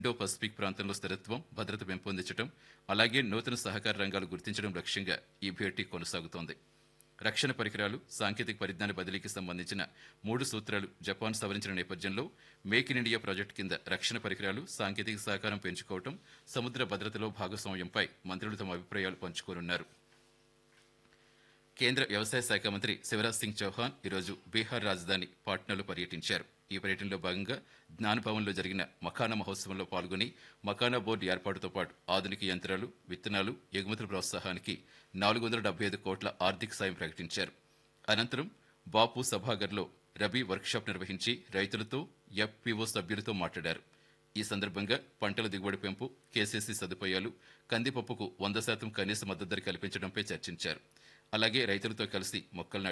Indo Pacific ప్రాంతంలో స్థిరత్వం భద్రత పెంపొందించడం అలాగే నూతన సహకార రంగాలు గుర్తించడం లక్ష్యంగా ఈ భేటీ కొనసాగుతోంది రక్షణ పరికరాలు సాంకేతిక పరిజ్ఞాన బదిలీకి సంబంధించిన మూడు సూత్రాలు జపాన్ సవరించిన నేపథ్యంలో మేక్ ఇన్ ఇండియా ప్రాజెక్టు కింద రక్షణ పరికరాలు సాంకేతిక సహకారం పెంచుకోవడం సముద్ర భద్రతలో భాగస్వామ్యంపై మంత్రులు తమ అభిప్రాయాలు పంచుకోనున్నారు కేంద్ర వ్యవసాయ శాఖ మంత్రి శివరాజ్ సింగ్ చౌహాన్ ఈరోజు బీహార్ రాజధాని పాట్నాలో పర్యటించారు ఈ పర్యటనలో భాగంగా జ్ఞాన్ భవన్లో జరిగిన మఖానా మహోత్సవంలో పాల్గొని మఖానా బోర్డు ఏర్పాటుతో పాటు ఆధునిక యంత్రాలు విత్తనాలు ఎగుమతుల ప్రోత్సాహానికి నాలుగు వందల డెబ్బై ఐదు కోట్ల ఆర్థిక సాయం ప్రకటించారు అనంతరం బాపు సభాగర్లో రబీ వర్క్షాప్ నిర్వహించి రైతులతో ఎఫ్పిఓ సభ్యులతో మాట్లాడారు ఈ సందర్భంగా పంటల దిగుబడి పెంపు కేసీసీ సదుపాయాలు కందిపప్పుకు వంద శాతం కనీస మద్దతు ధర కల్పించడంపై చర్చించారు అలాగే రైతులతో కలిసి మొక్కలు నాటి